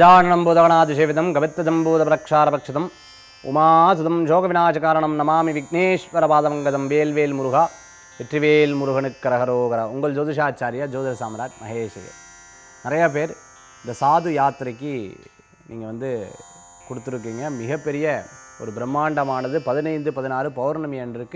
கஜானனம் பூதவனாதிசேவிதம் கவித்தஜம்பூதபிரக்ஷாரபக்ஷதம் உமாசுதம் ஜோகவிநாசகாரணம் நமாமி விக்னேஸ்வரபாதமங்கதம் வேல்வேல் முருகா வெற்றிவேல் முருகனுக்கரகரோகரா உங்கள் ஜோதிஷாச்சாரியா ஜோதிட சாம்ராட் மகேஷ் நிறையா பேர் இந்த சாது யாத்திரைக்கு நீங்கள் வந்து கொடுத்துருக்கீங்க மிகப்பெரிய ஒரு பிரம்மாண்டமானது பதினைந்து பதினாறு பௌர்ணமி அன்றுக்கு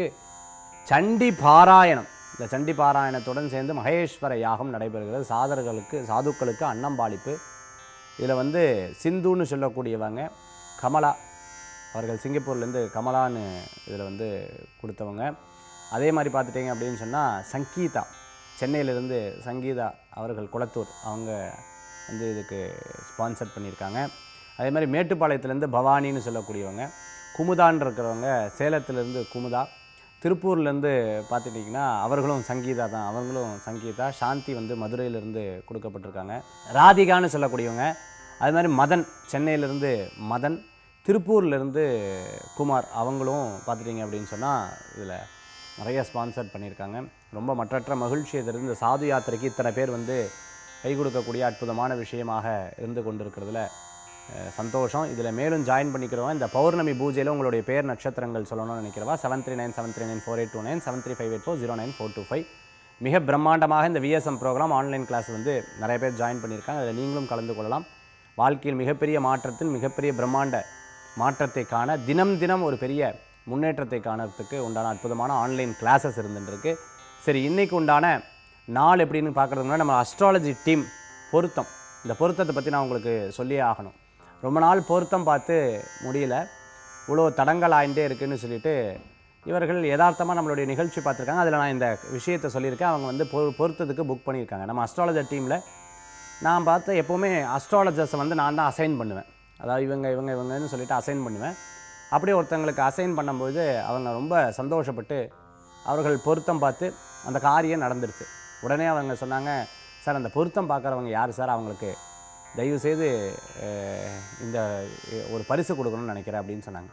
சண்டி பாராயணம் இந்த சண்டி பாராயணத்துடன் சேர்ந்து மகேஸ்வர யாகம் நடைபெறுகிறது சாதர்களுக்கு சாதுக்களுக்கு அன்னம்பாளிப்பு இதில் வந்து சிந்துன்னு சொல்லக்கூடியவங்க கமலா அவர்கள் சிங்கப்பூர்லேருந்து கமலான்னு இதில் வந்து கொடுத்தவங்க அதே மாதிரி பார்த்துட்டிங்க அப்படின்னு சொன்னால் சங்கீதா சென்னையிலேருந்து சங்கீதா அவர்கள் குளத்தூர் அவங்க வந்து இதுக்கு ஸ்பான்சர் பண்ணியிருக்காங்க அதே மாதிரி மேட்டுப்பாளையத்துலேருந்து பவானின்னு சொல்லக்கூடியவங்க குமுதான்னு இருக்கிறவங்க சேலத்துலேருந்து குமுதா திருப்பூர்லேருந்து பார்த்துட்டிங்கன்னா அவர்களும் சங்கீதா தான் அவங்களும் சங்கீதா சாந்தி வந்து மதுரையிலேருந்து கொடுக்கப்பட்டிருக்காங்க ராதிகான்னு சொல்லக்கூடியவங்க அது மாதிரி மதன் சென்னையிலேருந்து மதன் திருப்பூர்லேருந்து குமார் அவங்களும் பார்த்துட்டிங்க அப்படின்னு சொன்னால் இதில் நிறைய ஸ்பான்சர் பண்ணியிருக்காங்க ரொம்ப மற்றற்ற மகிழ்ச்சி இது இந்த சாது யாத்திரைக்கு இத்தனை பேர் வந்து கை கொடுக்கக்கூடிய அற்புதமான விஷயமாக இருந்து கொண்டிருக்கிறதுல அஹ், சந்தோஷம் இதில் மேலும் ஜாயின் பண்ணிக்கிறவங்க இந்த பௌர்ணமி பூஜையில் உங்களுடைய பேர் நட்சத்திரங்கள் சொல்லணும்னு நினைக்கிறவா seven three nine seven three nine four eight two nine seven three five eight four zero nine four two five மிக பிரம்மாண்டமாக இந்த விஎஸ்எம் ப்ரோக்ராம் ஆன்லைன் கிளாஸ் வந்து நிறைய பேர் ஜாயின் பண்ணியிருக்காங்க அதில் நீங்களும் கலந்து கொள்ளலாம் வாழ்க்கையில் மிகப்பெரிய மாற்றத்தில் மிகப்பெரிய பிரம்மாண்ட மாற்றத்தை காண தினம் தினம் ஒரு பெரிய முன்னேற்றத்தை காணறதுக்கு உண்டான அற்புதமான ஆன்லைன் கிளாஸஸ் இருந்துருக்கு சரி இன்னைக்கு உண்டான நாள் எப்படின்னு பார்க்குறதுக்கு முன்னாடி நம்ம அஸ்ட்ராலஜி டீம் பொருத்தம் இந்த பொருத்தத்தை பற்றி நான் உங்களுக்கு சொல்லியே ஆகணும் ரொம்ப நாள் பொருத்தம் பார்த்து முடியல இவ்வளோ தடங்கள் ஆயிட்டே இருக்குன்னு சொல்லிட்டு இவர்கள் யதார்த்தமாக நம்மளுடைய நிகழ்ச்சி பார்த்துருக்காங்க அதில் நான் இந்த விஷயத்தை சொல்லியிருக்கேன் அவங்க வந்து பொரு பொருத்தத்துக்கு புக் பண்ணியிருக்காங்க நம்ம அஸ்ட்ராலஜர் டீமில் நான் பார்த்த எப்போவுமே அஸ்ட்ராலஜர்ஸை வந்து நான் தான் அசைன் பண்ணுவேன் அதாவது இவங்க இவங்க இவங்கன்னு சொல்லிட்டு அசைன் பண்ணுவேன் அப்படியே ஒருத்தங்களுக்கு அசைன் பண்ணும்போது அவங்க ரொம்ப சந்தோஷப்பட்டு அவர்கள் பொருத்தம் பார்த்து அந்த காரியம் நடந்துருச்சு உடனே அவங்க சொன்னாங்க சார் அந்த பொருத்தம் பார்க்குறவங்க யார் சார் அவங்களுக்கு தயவுசெய்து அஹ், இந்த அஹ், ஒரு பரிசு கொடுக்கணும்னு நினைக்கிறேன் அப்படின்னு சொன்னாங்க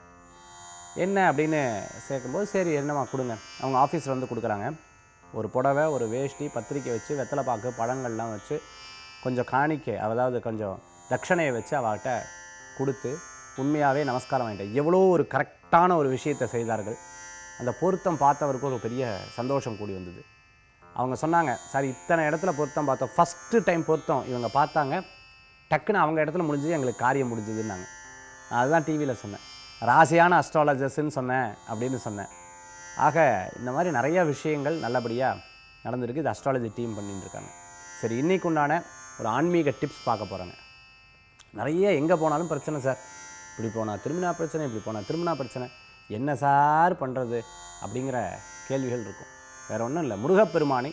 என்ன அப்படின்னு சேர்க்கும்போது சரி என்னம்மா கொடுங்க அவங்க ஆஃபீஸில் வந்து கொடுக்குறாங்க ஒரு புடவை ஒரு வேஷ்டி பத்திரிக்கை வச்சு வெத்தலை பாக்கு பழங்கள்லாம் வச்சு கொஞ்சம் காணிக்கை அதாவது கொஞ்சம் தட்சணையை வச்சு அவகிட்ட கொடுத்து உண்மையாகவே நமஸ்காரம் வாங்கிட்டேன் எவ்வளோ ஒரு கரெக்டான ஒரு விஷயத்தை செய்தார்கள் அந்த பொருத்தம் பார்த்தவருக்கு ஒரு பெரிய சந்தோஷம் கூடி வந்தது அவங்க சொன்னாங்க சார் இத்தனை இடத்துல பொருத்தம் பார்த்தோம் ஃபஸ்ட்டு டைம் பொருத்தம் இவங்க பார்த்தாங்க டக்குன்னு அவங்க இடத்துல முடிஞ்சது எங்களுக்கு காரியம் முடிஞ்சதுன்னாங்க நான் அதுதான் டிவியில் சொன்னேன் ராசியான அஸ்ட்ராலஜர்ஸ்ன்னு சொன்னேன் அப்படின்னு சொன்னேன் ஆக இந்த மாதிரி நிறைய விஷயங்கள் நல்லபடியாக நடந்திருக்கு இது அஸ்ட்ராலஜி டீம் பண்ணிட்டு இருக்காங்க சரி இன்னைக்கு உண்டான ஒரு ஆன்மீக டிப்ஸ் பார்க்க போகிறோங்க நிறைய எங்கே போனாலும் பிரச்சனை சார் இப்படி போனால் திரும்பினா பிரச்சனை இப்படி போனால் திரும்பினா பிரச்சனை என்ன சார் பண்ணுறது அப்படிங்கிற கேள்விகள் இருக்கும் வேற ஒன்றும் இல்லை முருகப்பெருமானை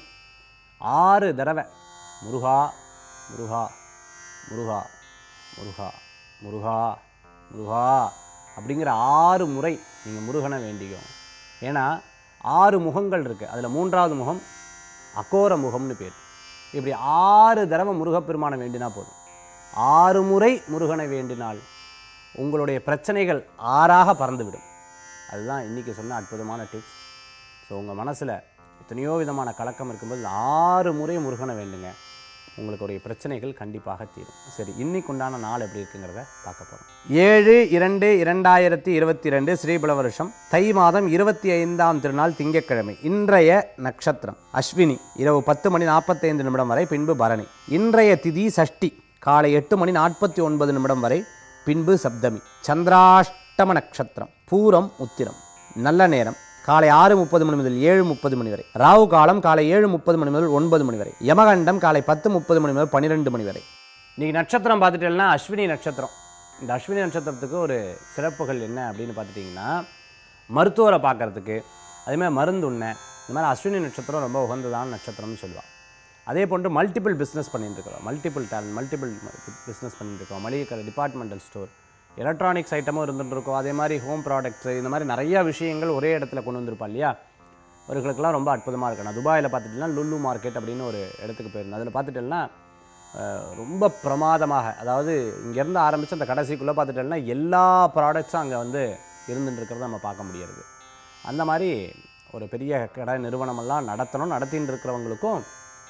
ஆறு தடவை முருகா முருகா முருகா முருகா முருகா முருகா அப்படிங்கிற ஆறு முறை நீங்கள் முருகனை வேண்டிக்கோங்க ஏன்னா ஆறு முகங்கள் இருக்குது அதில் மூன்றாவது முகம் அகோர முகம்னு பேர் இப்படி ஆறு தடவை முருகப்பெருமானை வேண்டினா போதும் ஆறு முறை முருகனை வேண்டினால் உங்களுடைய பிரச்சனைகள் ஆறாக பறந்துவிடும் அதுதான் இன்றைக்கி சொன்ன அற்புதமான டிப்ஸ் ஸோ உங்கள் மனசில் எத்தனையோ விதமான கலக்கம் இருக்கும்போது இந்த ஆறு முறை முருகனை வேண்டுங்க உங்களுடைய பிரச்சனைகள் கண்டிப்பாக தீரும் சரி இன்னைக்கு உண்டான நாள் எப்படி இருக்குங்கிறத பார்க்க போகிறோம் ஏழு இரண்டு இரண்டாயிரத்தி இருபத்தி ரெண்டு ஸ்ரீபல வருஷம் தை மாதம் இருபத்தி ஐந்தாம் திருநாள் திங்கட்கிழமை இன்றைய நட்சத்திரம் அஸ்வினி இரவு பத்து மணி நாற்பத்தைந்து நிமிடம் வரை பின்பு பரணி இன்றைய திதி சஷ்டி காலை எட்டு மணி நாற்பத்தி ஒன்பது நிமிடம் வரை பின்பு சப்தமி சந்திராஷ்டம நட்சத்திரம் பூரம் உத்திரம் நல்ல நேரம் காலை ஆறு முப்பது மணி முதல் ஏழு முப்பது மணி வரை ராகு காலம் காலை ஏழு முப்பது மணி முதல் ஒன்பது மணி வரை யமகண்டம் காலை பத்து முப்பது மணி முதல் பன்னிரெண்டு மணி வரை இன்னைக்கு நட்சத்திரம் பார்த்துட்டேன்னா அஸ்வினி நட்சத்திரம் இந்த அஸ்வினி நட்சத்திரத்துக்கு ஒரு சிறப்புகள் என்ன அப்படின்னு பார்த்துட்டிங்கன்னா மருத்துவரை பார்க்கறதுக்கு அதேமாதிரி மருந்து உண்ண இந்த மாதிரி அஸ்வினி நட்சத்திரம் ரொம்ப உகந்ததான நட்சத்திரம்னு சொல்லுவாள் அதே போன்று மல்டிபிள் பிஸ்னஸ் பண்ணிட்டு இருக்கிறோம் மல்டிபிள் டேலண்ட் மல்டிபிள் பிஸ்னஸ் பண்ணிட்டு இருக்கோம் மளிகை கடை டிபார்ட்மெண்டல் ஸ்டோர் எலக்ட்ரானிக்ஸ் ஐட்டமும் இருந்துட்டு இருக்கோம் அதே மாதிரி ஹோம் ப்ராடக்ட்ஸ் இந்த மாதிரி நிறைய விஷயங்கள் ஒரே இடத்துல கொண்டு வந்திருப்பா இல்லையா அவர்களுக்கெல்லாம் ரொம்ப அற்புதமாக இருக்கு நான் துபாயில் பார்த்துட்டேன்னா லுல்லு மார்க்கெட் அப்படின்னு ஒரு இடத்துக்கு போயிருந்தேன் அதில் பார்த்துட்டேன்னா அஹ், ரொம்ப பிரமாதமாக அதாவது இங்கேருந்து ஆரம்பித்து அந்த கடைசிக்குள்ளே பார்த்துட்டேன்னா எல்லா ப்ராடக்ட்ஸும் அங்கே வந்து இருந்துட்டு இருக்கிறத நம்ம பார்க்க முடியாது அந்த மாதிரி ஒரு பெரிய கடை நிறுவனமெல்லாம் நடத்தணும் நடத்தின்னு இருக்கிறவங்களுக்கும்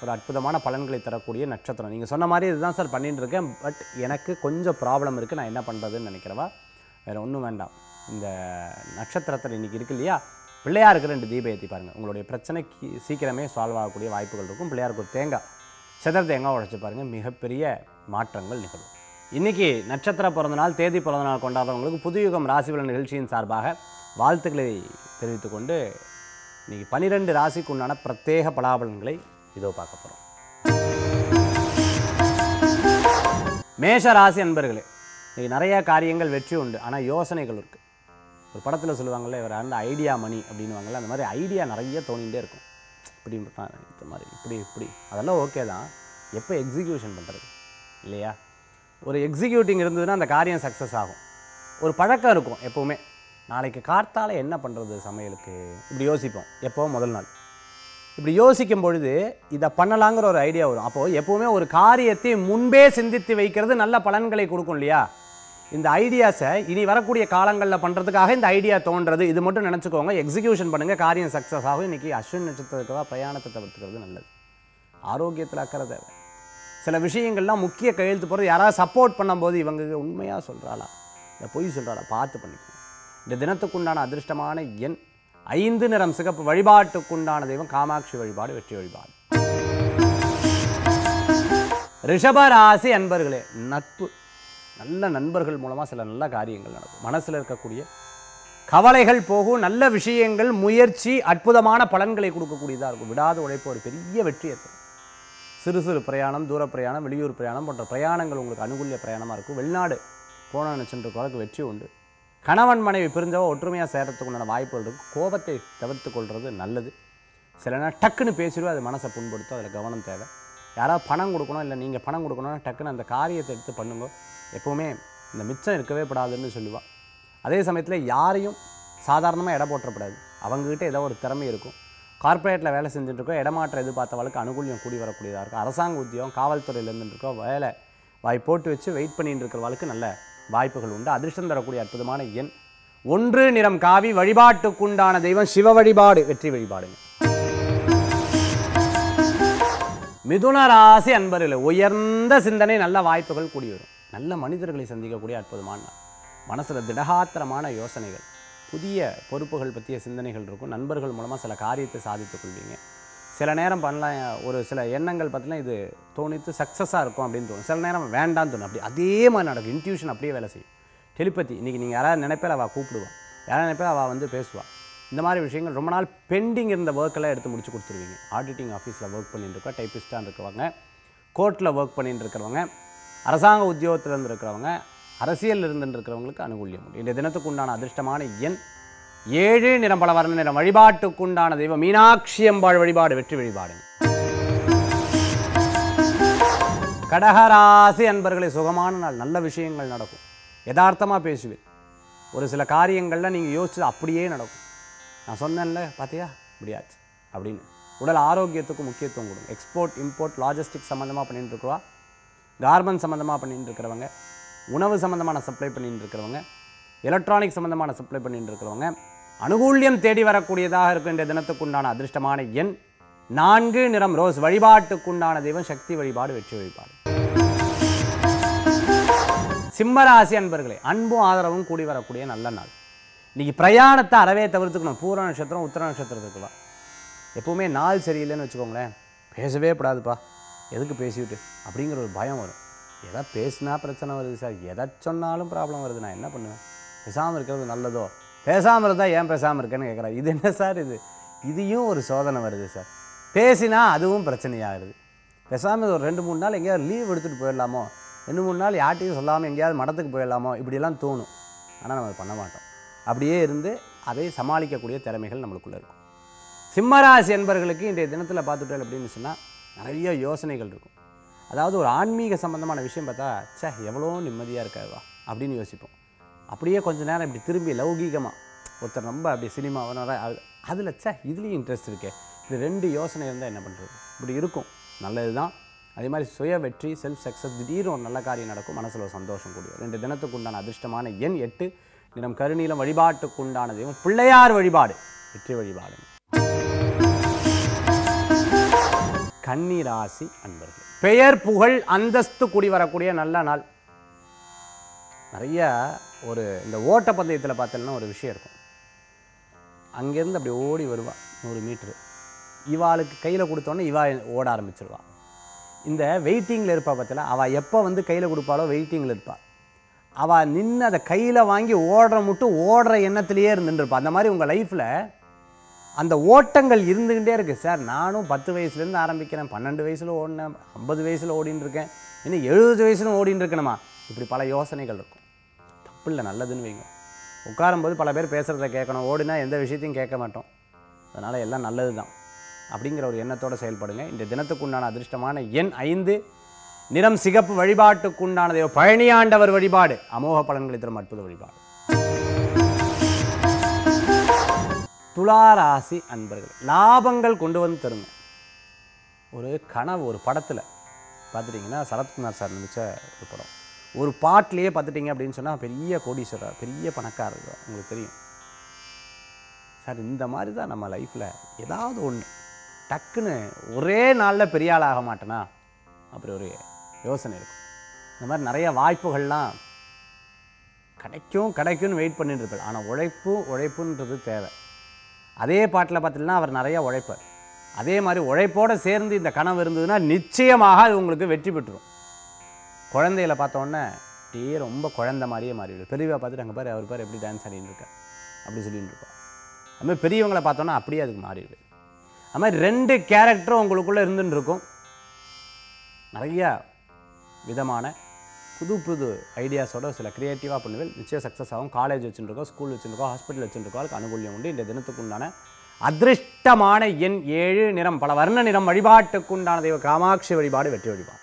ஒரு அற்புதமான பலன்களை தரக்கூடிய நட்சத்திரம் நீங்கள் சொன்ன மாதிரி இதுதான் சார் பண்ணிட்டு இருக்கேன் பட் எனக்கு கொஞ்சம் ப்ராப்ளம் இருக்குது நான் என்ன பண்ணுறதுன்னு நினைக்கிறவா வேறு ஒன்றும் வேண்டாம் இந்த நட்சத்திரத்தில் இன்றைக்கி இருக்கு இல்லையா பிள்ளையாருக்கு ரெண்டு தீபம் ஏற்றி பாருங்கள் உங்களுடைய பிரச்சனைக்கு சீக்கிரமே சால்வ் ஆகக்கூடிய வாய்ப்புகள் இருக்கும் பிள்ளையாருக்கு ஒரு தேங்காய் செதர் தேங்காய் உடைச்சு பாருங்கள் மிகப்பெரிய மாற்றங்கள் நிகழும் இன்றைக்கி நட்சத்திர பிறந்த நாள் தேதி பிறந்த நாள் கொண்டாடுறவங்களுக்கு புதுயுகம் ராசிபலன் நிகழ்ச்சியின் சார்பாக வாழ்த்துக்களை தெரிவித்துக் கொண்டு இன்றைக்கி பனிரெண்டு ராசிக்கு உண்டான பிரத்யேக பலாபலன்களை இதோ பார்க்க போகிறோம் மேஷ ராசி அன்பர்களே இன்னைக்கு நிறைய காரியங்கள் வெற்றி உண்டு ஆனால் யோசனைகள் இருக்குது ஒரு படத்தில் சொல்லுவாங்கள்ல இவர் அந்த ஐடியா மணி அப்படின்னுவாங்கல்ல அந்த மாதிரி ஐடியா நிறைய தோணிகிட்டே இருக்கும் இப்படி பண்ணலாம், இந்த மாதிரி இப்படி இப்படி அதெல்லாம் ஓகே தான் எப்போ எக்ஸிக்யூஷன் பண்ணுறது இல்லையா ஒரு எக்ஸிக்யூட்டிங் இருந்ததுன்னா அந்த காரியம் சக்ஸஸ் ஆகும் ஒரு பழக்கம் இருக்கும் எப்போவுமே நாளைக்கு கார்த்தால என்ன பண்ணுறது சமையலுக்கு இப்படி யோசிப்போம் எப்போ முதல் நாள் இப்படி யோசிக்கும் பொழுது இதை பண்ணலாங்கிற ஒரு ஐடியா வரும் அப்போது எப்போவுமே ஒரு காரியத்தை முன்பே சிந்தித்து வைக்கிறது நல்ல பலன்களை கொடுக்கும் இல்லையா இந்த ஐடியாஸை இனி வரக்கூடிய காலங்களில் பண்ணுறதுக்காக இந்த ஐடியா தோன்றது இது மட்டும் நினச்சிக்கோங்க எக்ஸிக்யூஷன் பண்ணுங்கள் காரியம் சக்ஸஸ் ஆகும் இன்றைக்கி அஸ்வின் நட்சத்திரத்துக்காக பிரயாணத்தை தவிர்த்துக்கிறது நல்லது ஆரோக்கியத்தில் அக்கறை தேவை சில விஷயங்கள்லாம் முக்கிய கையெழுத்து போகிறது யாராவது சப்போர்ட் பண்ணும்போது இவங்க உண்மையாக சொல்கிறாளா இல்லை பொய் சொல்கிறாளா பார்த்து பண்ணிக்கணும் இந்த தினத்துக்குண்டான அதிர்ஷ்டமான எண் ஐந்து நிறம் சிகப்பு வழிபாட்டுக்குண்டான தெய்வம் காமாட்சி வழிபாடு வெற்றி வழிபாடு ரிஷபராசி அன்பர்களே நட்பு நல்ல நண்பர்கள் மூலமாக சில நல்ல காரியங்கள் நடக்கும் மனசில் இருக்கக்கூடிய கவலைகள் போகும் நல்ல விஷயங்கள் முயற்சி அற்புதமான பலன்களை கொடுக்கக்கூடியதாக இருக்கும் விடாத உழைப்பு ஒரு பெரிய வெற்றியை தரும் சிறு சிறு பிரயாணம் தூர பிரயாணம் வெளியூர் பிரயாணம் போன்ற பிரயாணங்கள் உங்களுக்கு அனுகூல்ய பிரயாணமாக இருக்கும் வெளிநாடு போன நினச்சிட்டு வெற்றி உண்டு கணவன் மனைவி பிரிஞ்சவோ ஒற்றுமையாக சேரத்துக்கு உண்டான வாய்ப்புகள் இருக்கும் கோபத்தை தவிர்த்து கொள்வது நல்லது சில நேரம் டக்குன்னு பேசிடுவோம் அது மனசை புண்படுத்தும் அதில் கவனம் தேவை யாராவது பணம் கொடுக்கணும் இல்லை நீங்கள் பணம் கொடுக்கணும்னா டக்குன்னு அந்த காரியத்தை எடுத்து பண்ணுங்க எப்போவுமே இந்த மிச்சம் இருக்கவே கூடாதுன்னு சொல்லுவாள் அதே சமயத்தில் யாரையும் சாதாரணமாக இட போட்டப்படாது அவங்ககிட்ட ஏதோ ஒரு திறமை இருக்கும் கார்ப்பரேட்டில் வேலை செஞ்சுட்டு இருக்கோம் இடமாற்றம் எதிர்பார்த்தவளுக்கு அனுகூல்யம் கூடி வரக்கூடியதாக இருக்கும் அரசாங்க உத்தியோகம் காவல்துறையில் இருந்துட்டு இருக்கோம் வேலை வாய் போட்டு வச்சு வெயிட் பண்ணிட்டு இருக்கிறவளுக்கு நல்ல வாய்ப்புகள் உண்டு அதிர்ஷ்டம் தரக்கூடிய அற்புதமான எண் ஒன்று நிறம் காவி வழிபாட்டுக்குண்டான தெய்வம் சிவ வழிபாடு வெற்றி வழிபாடுங்க மிதுன ராசி அன்பர்களே உயர்ந்த சிந்தனை நல்ல வாய்ப்புகள் கூடி வரும் நல்ல மனிதர்களை சந்திக்கக்கூடிய அற்புதமான நாள் மனசில் திடகாத்திரமான யோசனைகள் புதிய பொறுப்புகள் பற்றிய சிந்தனைகள் இருக்கும் நண்பர்கள் மூலமாக சில காரியத்தை சாதித்துக் கொள்வீங்க சில நேரம் பண்ணலாம் ஒரு சில எண்ணங்கள் பார்த்தீங்கன்னா இது தோணித்து சக்ஸஸாக இருக்கும் அப்படின்னு தோணும் சில நேரம் வேண்டாம்னு தோணும் அப்படி அதே மாதிரி நடக்கும் இன்ட்யூஷன் அப்படியே வேலை செய்யும் டெலிபதி இன்றைக்கி நீங்கள் யாராவது நினைப்பேல அவள் கூப்பிடுவாள் யாராவது நினைப்பேல அவள் வந்து பேசுவாள் இந்த மாதிரி விஷயங்கள் ரொம்ப நாள் பெண்டிங் இருந்த ஒர்க்கெல்லாம் எடுத்து முடிச்சு கொடுத்துருவீங்க ஆடிட்டிங் ஆஃபீஸில் ஒர்க் பண்ணிட்டு இருக்கோம் டைப்பிஸ்டாக இருக்கிறவங்க கோர்ட்டில் ஒர்க் பண்ணிட்டு இருக்கிறவங்க அரசாங்க உத்தியோகத்தில் இருந்து இருக்கிறவங்க அரசியல் இருந்துட்டு இருக்கிறவங்களுக்கு அனுகூல்யம் உண்டு இந்த தினத்துக்கு உண்டான அதிர்ஷ்டமான எண் ஏழு நிறம் பல வர்ண நிறம் வழிபாட்டுக்குண்டான தெய்வம் மீனாட்சி அம்பாள் வழிபாடு வெற்றி வழிபாடுங்க கடகராசி அன்பர்களை சுகமான நாள் நல்ல விஷயங்கள் நடக்கும் யதார்த்தமாக பேசுவேன் ஒரு சில காரியங்களில் நீங்கள் யோசிச்சு அப்படியே நடக்கும் நான் சொன்னேன்ல பார்த்தியா இப்படியாச்சு அப்படின்னு உடல் ஆரோக்கியத்துக்கு முக்கியத்துவம் கொடுங்க எக்ஸ்போர்ட் இம்போர்ட் லாஜிஸ்டிக் சம்மந்தமாக பண்ணிட்டு இருக்கிறவா கார்மெண்ட் சம்மந்தமாக பண்ணிட்டு இருக்கிறவங்க உணவு சம்மந்தமான சப்ளை பண்ணிட்டு இருக்கிறவங்க எலக்ட்ரானிக் சம்மந்தமான சப்ளை பண்ணிட்டு இருக்கிறவங்க அனுகூல்யம் தேடி வரக்கூடியதாக இருக்கும் இந்த தினத்துக்குண்டான அதிர்ஷ்டமான எண் நான்கு நிறம் ரோஸ் வழிபாட்டுக்குண்டான தெய்வம் சக்தி வழிபாடு வெற்றி வழிபாடு சிம்மராசி அன்பர்களே அன்பும் ஆதரவும் கூடி வரக்கூடிய நல்ல நாள் இன்னைக்கு பிரயாணத்தை அறவே தவிர்த்துக்கணும் பூர நட்சத்திரம் உத்தர நட்சத்திரத்துக்கு வா எப்பவுமே நாள் சரியில்லைன்னு வச்சுக்கோங்களேன் பேசவே கூடாதுப்பா எதுக்கு பேசிவிட்டு அப்படிங்கிற ஒரு பயம் வரும் எதை பேசினா பிரச்சனை வருது சார் எதை சொன்னாலும் ப்ராப்ளம் வருது நான் என்ன பண்ணுவேன் பேசாமல் இருக்கிறது நல்லதோ பேசாமல் இருந்தால் ஏன் பேசாமல் இருக்கேன்னு கேட்குறேன் இது என்ன சார் இது இதையும் ஒரு சோதனை வருது சார் பேசினா அதுவும் பிரச்சனையாகுது பேசாமல் ஒரு ரெண்டு மூணு நாள் எங்கேயாவது லீவ் எடுத்துகிட்டு போயிடலாமோ ரெண்டு மூணு நாள் யார்ட்டையும் சொல்லாமல் எங்கேயாவது மடத்துக்கு போயிடலாமோ இப்படியெல்லாம் தோணும் ஆனால் நம்ம அதை பண்ண மாட்டோம் அப்படியே இருந்து அதை சமாளிக்கக்கூடிய திறமைகள் நம்மளுக்குள்ளே இருக்கும் சிம்மராசி என்பர்களுக்கு இன்றைய தினத்தில் பார்த்துட்டோம் அப்படின்னு சொன்னால் நிறைய யோசனைகள் இருக்கும் அதாவது ஒரு ஆன்மீக சம்பந்தமான விஷயம் பார்த்தா ச்சே எவ்வளோ நிம்மதியாக இருக்காதுவா அப்படின்னு யோசிப்போம் அப்படியே கொஞ்ச நேரம் இப்படி திரும்பி லௌகீகமாக ஒருத்தர் ரொம்ப அப்படி சினிமா அதில் ச்சே இதுலேயும் இன்ட்ரெஸ்ட் இருக்கே இது ரெண்டு யோசனை இருந்தால் என்ன பண்ணுறது இப்படி இருக்கும் நல்லது தான் அதே மாதிரி சுய வெற்றி செல்ஃப் சக்ஸஸ் திடீர்னு ஒரு நல்ல காரியம் நடக்கும் மனசில் ஒரு சந்தோஷம் கூடிய ரெண்டு தினத்துக்கு உண்டான அதிர்ஷ்டமான எண் எட்டு தினம் கருநீலம் வழிபாட்டுக்கு உண்டான தெய்வம் பிள்ளையார் வழிபாடு வெற்றி வழிபாடு கன்னி ராசி அன்பர்கள் பெயர் புகழ் அந்தஸ்து கூடி வரக்கூடிய நல்ல நாள் நிறைய ஒரு இந்த ஓட்டப்பந்தயத்தில் பார்த்தோம்னா ஒரு விஷயம் இருக்கும் அங்கேருந்து அப்படி ஓடி வருவா நூறு மீட்ரு இவாளுக்கு கையில் கொடுத்தோன்னே இவா ஓட ஆரம்பிச்சிருவா இந்த வெயிட்டிங்கில் இருப்பா பார்த்தல அவள் எப்போ வந்து கையில் கொடுப்பாளோ வெயிட்டிங்கில் இருப்பாள் அவள் நின்று அதை கையில் வாங்கி ஓடுற மட்டும் ஓடுற எண்ணத்திலேயே இருந்துட்டு இருப்பா அந்த மாதிரி உங்கள் லைஃப்பில் அந்த ஓட்டங்கள் இருந்துக்கிட்டே இருக்குது சார் நானும் பத்து வயசுலேருந்து ஆரம்பிக்கிறேன் பன்னெண்டு வயசில் ஓடினேன் ஐம்பது வயசில் ஓடின்னு இருக்கேன் இன்னும் எழுபது வயசுலும் ஓடின்னு இருக்கணுமா இப்படி பல யோசனைகள் இருக்கும் தப்பு இல்லை நல்லதுன்னு வைங்க உட்காரும்போது பல பேர் பேசுகிறத கேட்கணும் ஓடினா எந்த விஷயத்தையும் கேட்க மாட்டோம் அதனால் எல்லாம் நல்லது தான் அப்படிங்கிற ஒரு எண்ணத்தோடு செயல்படுங்க இந்த தினத்துக்குண்டான அதிர்ஷ்டமான எண் ஐந்து நிறம் சிகப்பு வழிபாட்டுக்குண்டான தெய்வம் பழனியாண்டவர் வழிபாடு அமோக பலன்களை தரும் அற்புத வழிபாடு துளாராசி அன்பர்கள் லாபங்கள் கொண்டு வந்து தருங்க ஒரு கனவு ஒரு படத்தில் பார்த்துட்டிங்கன்னா சரத்குமார் சார் நடித்த ஒரு படம் ஒரு பாட்டிலேயே பார்த்துட்டிங்க அப்படின்னு சொன்னால் பெரிய கோடீஸ்வரர் பெரிய பணக்காரர் உங்களுக்கு தெரியும் சார் இந்த மாதிரி தான் நம்ம லைஃப்பில் ஏதாவது ஒன்று டக்குன்னு ஒரே நாளில் பெரிய ஆள் ஆக மாட்டேனா அப்படி ஒரு யோசனை இருக்கும் இந்த மாதிரி நிறைய வாய்ப்புகள்லாம் கிடைக்கும் கிடைக்கும்னு வெயிட் பண்ணிட்டு இருப்பார் ஆனால் உழைப்பு உழைப்புன்றது தேவை அதே பாட்டில் பார்த்தீங்கன்னா அவர் நிறைய உழைப்பார் அதே மாதிரி உழைப்போடு சேர்ந்து இந்த கனவு இருந்ததுன்னா நிச்சயமாக அது உங்களுக்கு வெற்றி பெற்றுரும் குழந்தைகளை பார்த்தோன்னே அப்படியே ரொம்ப குழந்தை மாதிரியே மாறிவிடும் பெரியவா பார்த்துட்டு அங்கே பாரு அவர் பாரு எப்படி டான்ஸ் ஆடின்னு இருக்கார் அப்படி சொல்லிட்டு இருப்பா அது மாதிரி பெரியவங்களை பார்த்தோன்னா அப்படியே அதுக்கு மாறிடுது அது மாதிரி ரெண்டு கேரக்டரும் உங்களுக்குள்ளே இருந்துன்னு இருக்கும் நிறைய விதமான புது புது ஐடியாஸோட சில க்ரியேட்டிவாக பண்ணுவேன் நிச்சயம் சக்ஸஸ் ஆகும் காலேஜ் வச்சுருக்கோம் ஸ்கூல் வச்சுருக்கோம் ஹாஸ்பிட்டல் வச்சுருக்கோம் அதுக்கு அனுகூல்யம் உண்டு இந்த தினத்துக்கு உண்டான அதிர்ஷ்டமான எண் ஏழு நிறம் பல வர்ண நிறம் வழிபாட்டுக்குண்டான தெய்வ காமாட்சி வழிபாடு வெற்றி வழிபாடு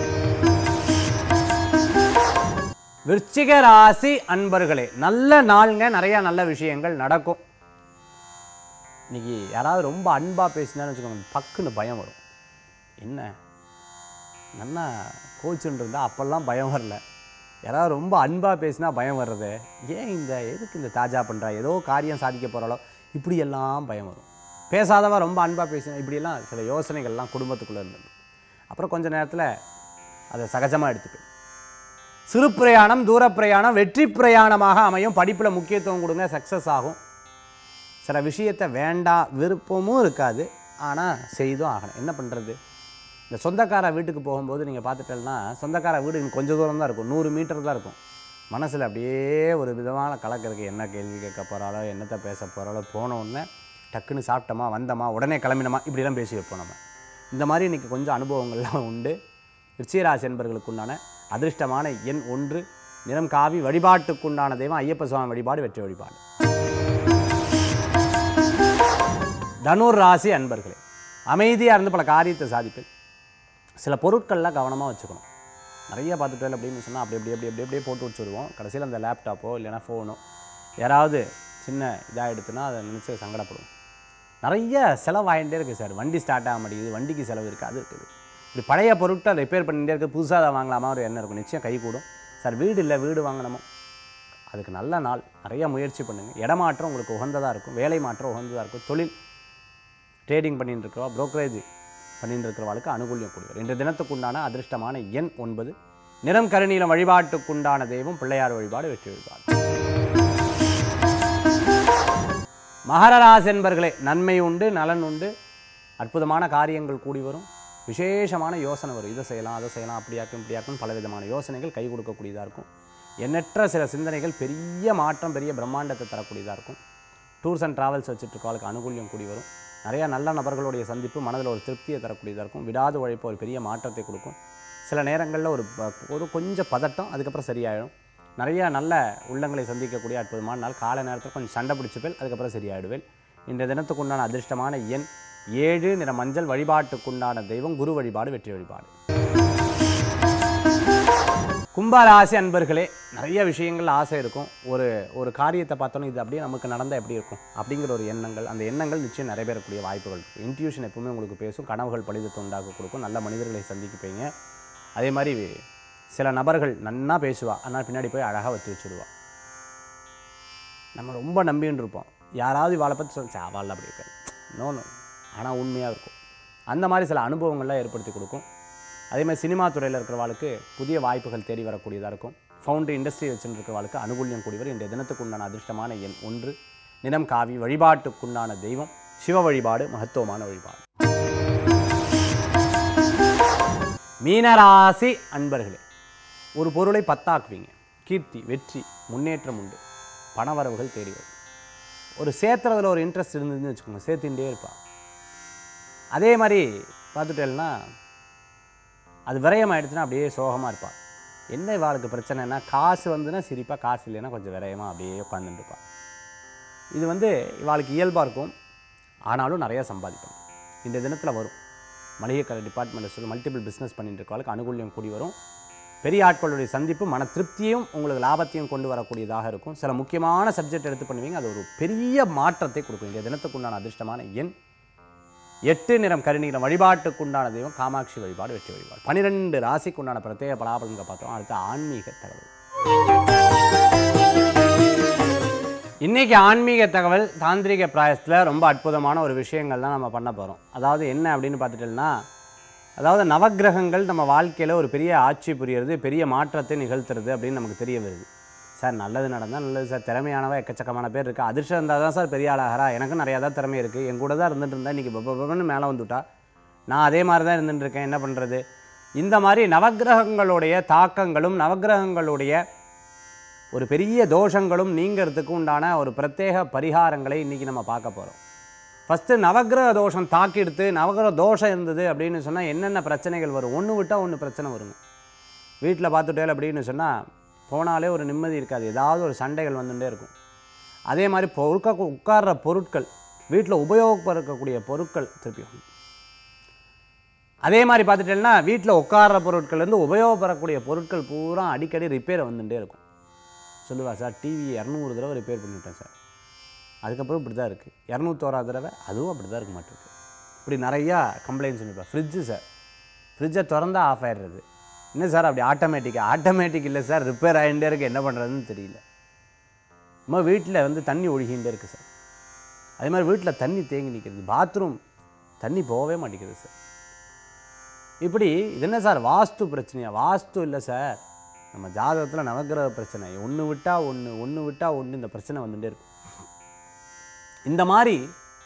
விருச்சிக ராசி அன்பர்களே நல்ல நாளுங்க நிறைய நல்ல விஷயங்கள் நடக்கும் இன்னைக்கு யாராவது ரொம்ப அன்பாக பேசினான்னு வச்சுக்கோங்க பக்குன்னு பயம் வரும் என்ன நல்லா கோச்சுன்னு இருந்தால் அப்போல்லாம் பயம் வரல யாராவது ரொம்ப அன்பாக பேசினா பயம் வர்றது ஏன் இந்த எதுக்கு இந்த தாஜா பண்ணுறா ஏதோ காரியம் சாதிக்க போகிறாளோ இப்படியெல்லாம் பயம் வரும் பேசாதவா ரொம்ப அன்பாக பேசினா இப்படியெல்லாம் சில யோசனைகள்லாம் குடும்பத்துக்குள்ளே இருந்தது அப்புறம் கொஞ்ச நேரத்தில் அதை சகஜமாக எடுத்துப்பேன் சிறு பிரயாணம் தூர பிரயாணம் வெற்றி பிரயாணமாக அமையும் படிப்பில் முக்கியத்துவம் கொடுங்க சக்ஸஸ் ஆகும் சில விஷயத்தை வேண்டாம் விருப்பமும் இருக்காது ஆனால் செய்தும் ஆகணும் என்ன பண்ணுறது இந்த சொந்தக்கார வீட்டுக்கு போகும்போது நீங்கள் பார்த்துட்டேன்னா சொந்தக்கார வீடு இன்னும் கொஞ்சம் தூரம் தான் இருக்கும் நூறு மீட்டர் தான் இருக்கும் மனசில் அப்படியே ஒரு விதமான கலக்கிறதுக்கு என்ன கேள்வி கேட்க போகிறாளோ என்னத்தை பேச போகிறாளோ போன உடனே டக்குன்னு சாப்பிட்டோமா வந்தோமா உடனே கிளம்பினோமா இப்படிலாம் பேசி வைப்போம் நம்ம இந்த மாதிரி இன்றைக்கி கொஞ்சம் அனுபவங்கள்லாம் உண்டு ரிச்சிகராசி என்பர்களுக்குண்டான அதிர்ஷ்டமான எண் ஒன்று நிறம் காவி வழிபாட்டுக்குண்டான தெய்வம் ஐயப்ப சுவாமி வழிபாடு வெற்றி வழிபாடு தனுர் ராசி அன்பர்களே அமைதியாக இருந்து பல காரியத்தை சாதிப்பேன் சில பொருட்கள்லாம் கவனமாக வச்சுக்கணும் நிறைய பார்த்துட்டு அப்படின்னு சொன்னால் அப்படி அப்படி அப்படி அப்படி அப்படியே போட்டு வச்சுருவோம் கடைசியில் அந்த லேப்டாப்போ இல்லைன்னா ஃபோனோ யாராவது சின்ன இதாக எடுத்துனா அதை நினச்சி சங்கடப்படுவோம் நிறைய செலவாகிட்டே இருக்குது சார் வண்டி ஸ்டார்ட் ஆக மாட்டேங்குது வண்டிக்கு செலவு இருக்குது அது இருக்குது இப்படி பழைய பொருட்களை ரிப்பேர் பண்ணிகிட்டே இருக்குது புதுசாக அதை வாங்கலாமா ஒரு எண்ணம் இருக்கும் நிச்சயம் கை கூடும் சார் வீடு இல்லை வீடு வாங்கணுமா அதுக்கு நல்ல நாள் நிறைய முயற்சி பண்ணுங்கள் இடமாற்றம் உங்களுக்கு உகந்ததாக இருக்கும் வேலை மாற்றம் உகந்ததாக இருக்கும் தொழில் ட்ரேடிங் பண்ணிட்டு இருக்கிறவா brokerage பண்ணிட்டு இருக்கிறவாளுக்கு அனுகூல்யம் கொடுக்கும் இன்றைய தினத்துக்குண்டான அதிர்ஷ்டமான எண் ஒன்பது நிறம் கருநீலம் வழிபாட்டுக்குண்டான தெய்வம் பிள்ளையார் வழிபாடு வெற்றி வழிபாடு மகர ராசி என்பர்களே நன்மை உண்டு நலன் உண்டு அற்புதமான காரியங்கள் கூடி வரும் விசேஷமான யோசனை வரும் இதை செய்யலாம் அதை செய்யலாம் அப்படியாக்கும் இப்படியாக்கும் பலவிதமான யோசனைகள் கை கொடுக்கக்கூடியதாக இருக்கும் எண்ணற்ற சில சிந்தனைகள் பெரிய மாற்றம் பெரிய பிரம்மாண்டத்தை தரக்கூடியதாக இருக்கும் டூர்ஸ் அண்ட் ட்ராவல்ஸ் வச்சுட்டு இருக்கவங்களுக்கு அனுகூல்யம் கூடி வரும் நிறையா நல்ல நபர்களுடைய சந்திப்பு மனதில் ஒரு திருப்தியை தரக்கூடியதாக இருக்கும் விடாத உழைப்பு ஒரு பெரிய மாற்றத்தை கொடுக்கும் சில நேரங்களில் ஒரு ப- ஒரு கொஞ்சம் பதட்டம் அதுக்கப்புறம் சரியாயிடும் நிறைய நல்ல உள்ளங்களை சந்திக்கக்கூடிய அற்புதமான நாள் காலை நேரத்தில் கொஞ்சம் சண்டை பிடிச்சிப்பேன் அதுக்கப்புறம் சரியாயிடுவேன் இன்றைய தினத்துக்குண்டான அதிர்ஷ்டமான எண் ஏழு நிற மஞ்சள் வழிபாட்டுக்குண்டான தெய்வம் குரு வழிபாடு வெற்றி வழிபாடு கும்பராசி அன்பர்களே நிறைய விஷயங்கள் ஆசை இருக்கும் ஒரு ஒரு காரியத்தை பார்த்தோன்னா இது அப்படியே நமக்கு நடந்தால் எப்படி இருக்கும் அப்படிங்கிற ஒரு எண்ணங்கள் அந்த எண்ணங்கள் நிச்சயம் நிறைவேறக்கூடிய வாய்ப்புகள் இருக்கும் இன்ட்யூஷன் எப்பவுமே உங்களுக்கு பேசும் கனவுகள் பலிதத்தை உண்டாக்க கொடுக்கும் நல்ல மனிதர்களை சந்திக்கப்பீங்க அதே மாதிரி சில நபர்கள் நன்னா பேசுவா ஆனால் பின்னாடி போய் அழகாக வச்சு வச்சுடுவா நம்ம ரொம்ப நம்பின்னு இருப்போம் யாராவது இவாளை பற்றி சொல்லி அவள் அப்படி இருக்காது நோ நோ ஆனால் உண்மையாக இருக்கும் அந்த மாதிரி சில அனுபவங்கள்லாம் ஏற்படுத்தி கொடுக்கும் அதே மாதிரி சினிமா துறையில் இருக்கிறவாளுக்கு புதிய வாய்ப்புகள் தேடி வரக்கூடியதாக இருக்கும் ஃபவுண்டரி இண்டஸ்ட்ரி வச்சுட்டு இருக்கிறவாளுக்கு அனுகூல்யம் கூடியவர் இன்றைய தினத்துக்கு உண்டான அதிர்ஷ்டமான எண் ஒன்று நிறம் காவி வழிபாட்டுக்குண்டான தெய்வம் சிவ வழிபாடு மகத்துவமான வழிபாடு மீனராசி அன்பர்களே ஒரு பொருளை பத்தாக்குவீங்க கீர்த்தி வெற்றி முன்னேற்றம் உண்டு பணவரவுகள் தேடி வரும் ஒரு சேர்த்துறதுல ஒரு இன்ட்ரெஸ்ட் இருந்ததுன்னு வச்சுக்கோங்க சேர்த்துட்டே இருப்பா அதே மாதிரி பார்த்துட்டேன்னா அது விரயம் ஆயிடுச்சுன்னா அப்படியே சோகமாக இருப்பாள் என்ன இவாளுக்கு பிரச்சனைனா காசு வந்துன்னா சிரிப்பா காசு இல்லைன்னா கொஞ்சம் விரயமாக அப்படியே உட்காந்துட்டு இருப்பா இது வந்து இவாளுக்கு இயல்பாக இருக்கும் ஆனாலும் நிறைய சம்பாதிக்கணும் இந்த தினத்தில் வரும் மளிகை கடை டிபார்ட்மெண்ட்டில் சொல்லி மல்டிபிள் பிஸ்னஸ் பண்ணிட்டு இருக்கவளுக்கு அனுகூல்யம் கூடி வரும் பெரிய ஆட்களுடைய சந்திப்பு மன திருப்தியும் உங்களுக்கு லாபத்தையும் கொண்டு வரக்கூடியதாக இருக்கும் சில முக்கியமான சப்ஜெக்ட் எடுத்து பண்ணுவீங்க அது ஒரு பெரிய மாற்றத்தை கொடுக்கும் இந்த தினத்துக்குண்டான அதிர்ஷ்டமான எண் எட்டு நிறம் கருநீரம் வழிபாட்டுக்குண்டான தெய்வம் காமாட்சி வழிபாடு வெற்றி வழிபாடு பன்னிரெண்டு ராசிக்குண்டான பிரத்யேக பலாபலன்களை பார்த்தோம் அடுத்த ஆன்மீக தகவல் இன்னைக்கு ஆன்மீக தகவல் தாந்திரிக பிராயசத்தில் ரொம்ப அற்புதமான ஒரு விஷயங்கள் தான் நம்ம பண்ண போகிறோம் அதாவது என்ன அப்படின்னு பார்த்துட்டோம்னா அதாவது நவக்கிரகங்கள் நம்ம வாழ்க்கையில் ஒரு பெரிய ஆட்சி புரியறது பெரிய மாற்றத்தை நிகழ்த்துறது அப்படின்னு நமக்கு தெரிய வருது சார் நல்லது நடந்தால் நல்லது சார் திறமையானவா எக்கச்சக்கமான பேர் இருக்குது அதிர்ஷ்டம் இருந்தால் தான் சார் பெரிய ஆளாகிறா எனக்கும் நிறையா தான் திறமை இருக்குது என் கூட தான் இருந்துட்டு இருந்தா இன்றைக்கி பப்பன்னு மேலே வந்துட்டா நான் அதே மாதிரி தான் இருந்துட்டு இருக்கேன் என்ன பண்ணுறது இந்த மாதிரி நவக்கிரகங்களுடைய தாக்கங்களும் நவக்கிரகங்களுடைய ஒரு பெரிய தோஷங்களும் நீங்கிறதுக்கு உண்டான ஒரு பிரத்யேக பரிகாரங்களை இன்றைக்கி நம்ம பார்க்க போகிறோம் ஃபஸ்ட்டு நவக்கிரக தோஷம் தாக்கிடுத்து நவக்கிரக தோஷம் இருந்தது அப்படின்னு சொன்னால் என்னென்ன பிரச்சனைகள் வரும் ஒன்று விட்டால் ஒன்று பிரச்சனை வருங்க வீட்டில் பார்த்துட்டேல் அப்படின்னு சொன்னால் போனாலே ஒரு நிம்மதி இருக்காது ஏதாவது ஒரு சண்டைகள் வந்துட்டே இருக்கும் அதே மாதிரி பொருட்க உட்கார்ற பொருட்கள் வீட்டில் உபயோகப்படுத்தக்கூடிய பொருட்கள் திருப்பி வரும். அதே மாதிரி பார்த்துட்டேன்னா வீட்டில் உட்கார்ற பொருட்கள்லேருந்து உபயோகப்படக்கூடிய பொருட்கள் பூரா அடிக்கடி ரிப்பேர் வந்துட்டே இருக்கும் சொல்லுவா சார் டிவி இரநூறு தடவை ரிப்பேர் பண்ணிவிட்டேன் சார் அதுக்கப்புறம் இப்படி தான் இருக்குது இரநூத்தோராது தடவை அதுவும் அப்படி தான் இருக்க மாட்டேங்குது இப்படி நிறையா கம்ப்ளைண்ட்ஸ் இருப்பேன் ஃப்ரிட்ஜு சார் ஃப்ரிட்ஜை திறந்தா ஆஃப் ஆயிடுறது என்ன சார் அப்படி ஆட்டோமேட்டிக்காக ஆட்டோமேட்டிக் இல்லை சார் ரிப்பேர் ஆகிட்டே இருக்கு என்ன பண்ணுறதுன்னு தெரியல நம்ம வீட்டில் வந்து தண்ணி ஒழுகிட்டே இருக்குது சார் அதே மாதிரி வீட்டில் தண்ணி தேங்கி நிற்கிறது பாத்ரூம் தண்ணி போகவே மாட்டேங்குது சார் இப்படி இது என்ன சார் வாஸ்து பிரச்சனையா வாஸ்து இல்லை சார் நம்ம ஜாதகத்தில் நவக்கிரக பிரச்சனை ஒன்று விட்டால் ஒன்று ஒன்று விட்டால் ஒன்று இந்த பிரச்சனை வந்துட்டே இருக்கும் இந்த மாதிரி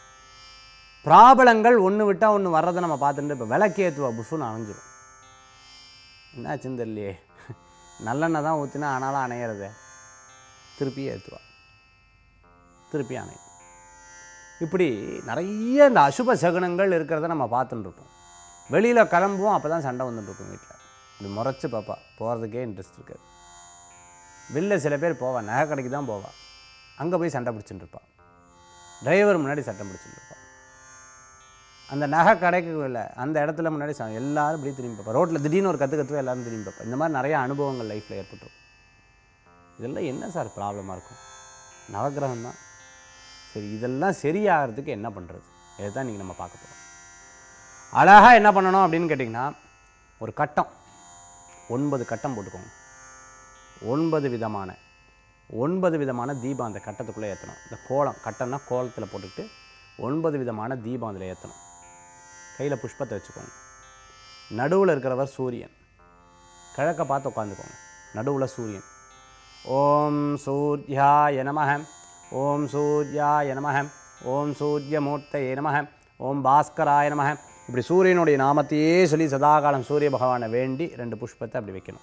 பிராபலங்கள் ஒன்று விட்டால் ஒன்று வர்றதை நம்ம பார்த்துட்டு இப்போ விளக்கேற்றுவா புஷுன்னு அணைஞ்சிரும் என்னாச்சுன்னு தெரியலையே நல்லெண்ணெய் தான் ஊற்றினா ஆனாலும் அணையிறது திருப்பி ஏற்றுவா திருப்பி அணையும் இப்படி நிறைய இந்த அசுப சகுனங்கள் இருக்கிறத நம்ம பார்த்துட்டு இருப்போம் வெளியில் கிளம்புவோம் அப்போ தான் சண்டை வந்துட்டு இருக்கும் வீட்டில் இப்படி முறைச்சி பார்ப்பா போகிறதுக்கே இன்ட்ரெஸ்ட் இருக்காது வெளில சில பேர் போவா நகை கடைக்கு தான் போவா அங்கே போய் சண்டை பிடிச்சிட்டு இருப்பா டிரைவர் முன்னாடி சட்டம் பிடிச்சிட்டு இருப்பா அந்த நகை கடைக்கு இல்லை அந்த இடத்துல முன்னாடி ச- எல்லாரும் இப்படி திரும்பி பார்ப்பா ரோட்டில் திடீர்னு ஒரு கற்று கற்றுவா எல்லாரும் திரும்பி பார்ப்பா இந்த மாதிரி நிறைய அனுபவங்கள் லைஃப்பில் ஏற்பட்டுரும் இதெல்லாம் என்ன சார் ப்ராப்ளமாக இருக்கும் நவக்கிரகம் தான் சரி இதெல்லாம் சரியாகிறதுக்கு என்ன பண்ணுறது இதை தான் இன்றைக்கி நம்ம பார்க்க போகிறோம் அழகாக என்ன பண்ணணும் அப்படின்னு கேட்டிங்கன்னா ஒரு கட்டம் ஒன்பது கட்டம் போட்டுக்கோங்க ஒன்பது விதமான ஒன்பது விதமான தீபம் அந்த கட்டத்துக்குள்ளே ஏற்றணும் இந்த கோலம் கட்டம்னா கோலத்தில் போட்டுக்கிட்டு ஒன்பது விதமான தீபம் அதில் ஏற்றணும் கையில் புஷ்பத்தை வச்சுக்கோங்க நடுவில் இருக்கிறவர் சூரியன் கிழக்க பார்த்து உட்காந்துக்கோங்க நடுவில் சூரியன் ஓம் சூர்யாய நமஹ ஓம் சூர்யாய நமஹ ஓம் சூரியமூர்த்தயே நமஹ ஓம் பாஸ்கராய நமஹ இப்படி சூரியனுடைய நாமத்தையே சொல்லி சதாகாலம் சூரிய பகவானை வேண்டி ரெண்டு புஷ்பத்தை அப்படி வைக்கணும்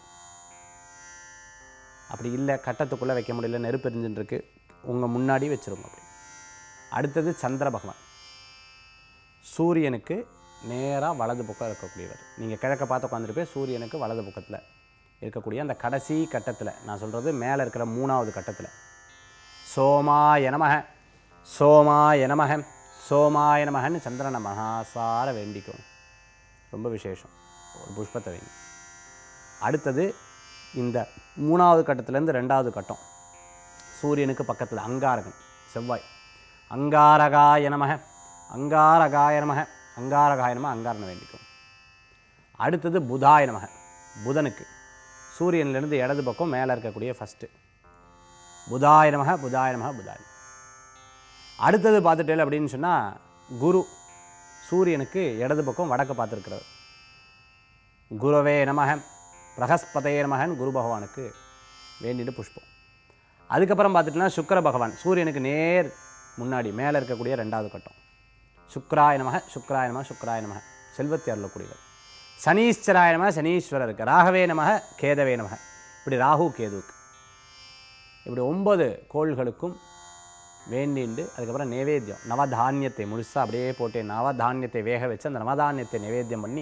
அப்படி இல்லை கட்டத்துக்குள்ளே வைக்க முடியல நெருப்பு எரிஞ்சுட்டு இருக்கு உங்கள் முன்னாடி வச்சிருங்க அப்படி அடுத்தது சந்திர பகவான் சூரியனுக்கு நேராக வலது பக்கம் இருக்கக்கூடியவர் நீங்கள் கிழக்க பார்த்து உட்காந்துருப்பே சூரியனுக்கு வலது பக்கத்தில் இருக்கக்கூடிய அந்த கடைசி கட்டத்தில் நான் சொல்கிறது மேலே இருக்கிற மூணாவது கட்டத்தில் சோமாய நமக சோமாய நமக சோமாய நமகன்னு சந்திரனை மகாசார வேண்டிக்கணும் ரொம்ப விசேஷம் ஒரு புஷ்பத்தை வைங்க அடுத்தது இந்த மூணாவது கட்டத்துலேருந்து ரெண்டாவது கட்டம் சூரியனுக்கு பக்கத்தில் அங்காரகன் செவ்வாய் அங்காரகாய நமக அங்காரகாய நமக அங்காரகாய நமக அங்காரனை வேண்டிக்கும் அடுத்தது புதாய நமக புதனுக்கு சூரியன்லேருந்து இடது பக்கம் மேலே இருக்கக்கூடிய ஃபஸ்ட்டு புதாய நமக புதாய நமக புதாய அடுத்தது பார்த்துட்டேல் அப்படின்னு சொன்னால் குரு சூரியனுக்கு இடது பக்கம் வடக்கு பார்த்துருக்கிறார் குருவே நமக பிரகஸ்பதே நமகன் குரு பகவானுக்கு வேண்டிட்டு புஷ்பம் அதுக்கப்புறம் பார்த்துட்டோம்னா சுக்கிர பகவான் சூரியனுக்கு நேர் முன்னாடி மேலே இருக்கக்கூடிய ரெண்டாவது கட்டம் சுக்ராய நமக சுக்ராய நமக சுக்ராய நமக செல்வத்தை அருளக்கூடியவர் சனீஸ்வராய நமக சனீஸ்வரருக்கு ராகவே நமக கேதவே நமக இப்படி ராகு கேதுவுக்கு இப்படி ஒன்பது கோள்களுக்கும் வேண்டிண்டு அதுக்கப்புறம் நைவேத்தியம் நவதானியத்தை முழுசாக அப்படியே போட்டு நவதானியத்தை வேக வச்சு அந்த நவதானியத்தை நைவேத்தியம் பண்ணி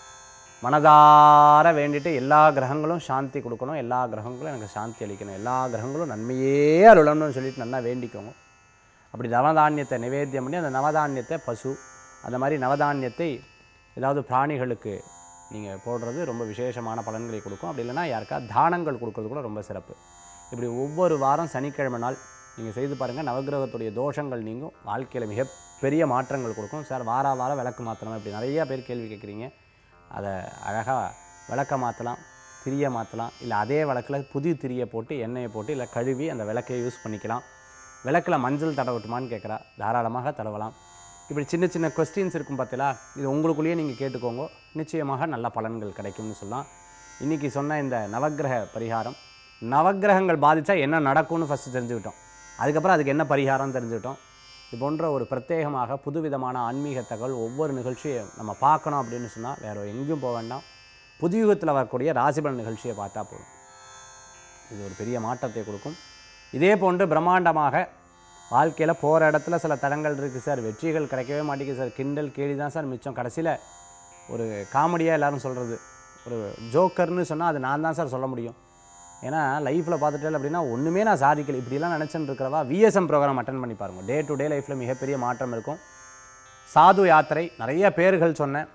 மனதார வேண்டிட்டு எல்லா கிரகங்களும் சாந்தி கொடுக்கணும் எல்லா கிரகங்களும் எனக்கு சாந்தி அளிக்கணும் எல்லா கிரகங்களும் நன்மையே அருளணும்னு சொல்லிட்டு நல்லா வேண்டிக்கோங்க அப்படி நவதானியத்தை நிவேத்தியம் பண்ணி அந்த நவதானியத்தை பசு அந்த மாதிரி நவதானியத்தை ஏதாவது பிராணிகளுக்கு நீங்கள் போடுறது ரொம்ப விசேஷமான பலன்களை கொடுக்கும் அப்படி இல்லைன்னா யாருக்கா தானங்கள் கொடுக்கறது கூட ரொம்ப சிறப்பு இப்படி ஒவ்வொரு வாரம் சனிக்கிழமை நாள் நீங்கள் செய்து பாருங்கள் நவக்கிரகத்துடைய தோஷங்கள் நீங்கும் வாழ்க்கையில் மிகப்பெரிய மாற்றங்கள் கொடுக்கும் சார் வார வாரம் விளக்கு மாற்றணும் இப்படி நிறைய பேர் கேள்வி கேட்குறீங்க அதை அழகாக விளக்க மாற்றலாம் திரியை மாற்றலாம் இல்லை அதே விளக்கில் புது திரியை போட்டு எண்ணெயை போட்டு இல்லை கழுவி அந்த விளக்கை யூஸ் பண்ணிக்கலாம் விளக்கில் மஞ்சள் தடவட்டுமான்னு கேட்குறா தாராளமாக தடவலாம் இப்படி சின்ன சின்ன கொஸ்டின்ஸ் இருக்கும் பார்த்தீங்களா இது உங்களுக்குள்ளேயே நீங்கள் கேட்டுக்கோங்க நிச்சயமாக நல்ல பலன்கள் கிடைக்கும்னு சொல்லலாம் இன்றைக்கி சொன்ன இந்த நவக்கிரக பரிகாரம் நவக்கிரகங்கள் பாதித்தா என்ன நடக்கும்னு ஃபஸ்ட்டு தெரிஞ்சுக்கிட்டோம் அதுக்கப்புறம் அதுக்கு என்ன பரிகாரம் தெரிஞ்சுக்கிட்டோம் இது போன்ற ஒரு பிரத்யேகமாக புதுவிதமான ஆன்மீக தகவல் ஒவ்வொரு நிகழ்ச்சியை நம்ம பார்க்கணும் அப்படின்னு சொன்னால் வேறு எங்கேயும் போக வேண்டாம் புதுயுகத்தில் வரக்கூடிய ராசிபலன் நிகழ்ச்சியை பார்த்தா போதும் இது ஒரு பெரிய மாற்றத்தை கொடுக்கும் இதே போன்று பிரம்மாண்டமாக வாழ்க்கையில் போகிற இடத்துல சில தடங்கள் இருக்குது சார் வெற்றிகள் கிடைக்கவே மாட்டேங்குது சார் கிண்டல் கேலி தான் சார் மிச்சம் கடைசியில் ஒரு காமெடியாக எல்லாரும் சொல்கிறது ஒரு ஜோக்கர்னு சொன்னால் அது நான் தான் சார் சொல்ல முடியும் ஏன்னா லைஃப்பில் பார்த்துட்டேன் அப்படின்னா ஒன்றுமே நான் சாதிக்கல இப்படிலாம் நினச்சின்னு இருக்கிறவா விஎஸ்எம் ப்ரோக்ராம் அட்டன் பண்ணி பாருங்க டே டு டே லைஃப்பில் மிகப்பெரிய மாற்றம் இருக்கும் சாது யாத்திரை நிறைய பேர்கள் சொன்னேன்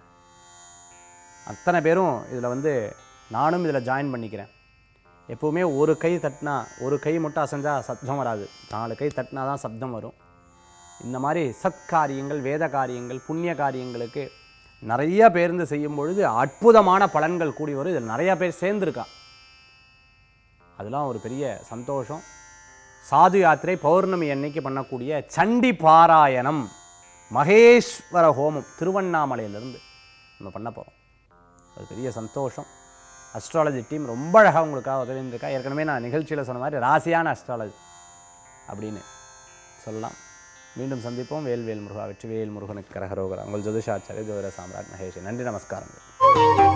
அத்தனை பேரும் இதில் வந்து நானும் இதில் ஜாயின் பண்ணிக்கிறேன் எப்போவுமே ஒரு கை தட்டினா ஒரு கை மட்டும் அசைஞ்சா சப்தம் வராது நாலு கை தட்டினா தான் சப்தம் வரும் இந்த மாதிரி சத்காரியங்கள் வேத காரியங்கள் புண்ணிய காரியங்களுக்கு நிறைய பேருந்து செய்யும் பொழுது அற்புதமான பலன்கள் கூடி வரும் இதில் நிறையா பேர் சேர்ந்துருக்கா அதெல்லாம் ஒரு பெரிய சந்தோஷம் சாது யாத்திரை பௌர்ணமி அன்னைக்கு பண்ணக்கூடிய சண்டி பாராயணம் மகேஸ்வர ஹோமம் திருவண்ணாமலையிலிருந்து நம்ம பண்ண போகிறோம் அது பெரிய சந்தோஷம் அஸ்ட்ராலஜி டீம் ரொம்ப அழகாக உங்களுக்காக உதவி இருந்திருக்கா ஏற்கனவே நான் நிகழ்ச்சியில் சொன்ன மாதிரி ராசியான அஸ்ட்ராலஜி அப்படின்னு சொல்லலாம் மீண்டும் சந்திப்போம் வேல்வேல் முருகா வெற்றிவேல் முருகனுக்கு கரகரோகரா உங்கள் ஜோதிஷாச்சாரிய ஜோதிட சாம்ராட் மகேஷ் நன்றி நமஸ்காரங்கள்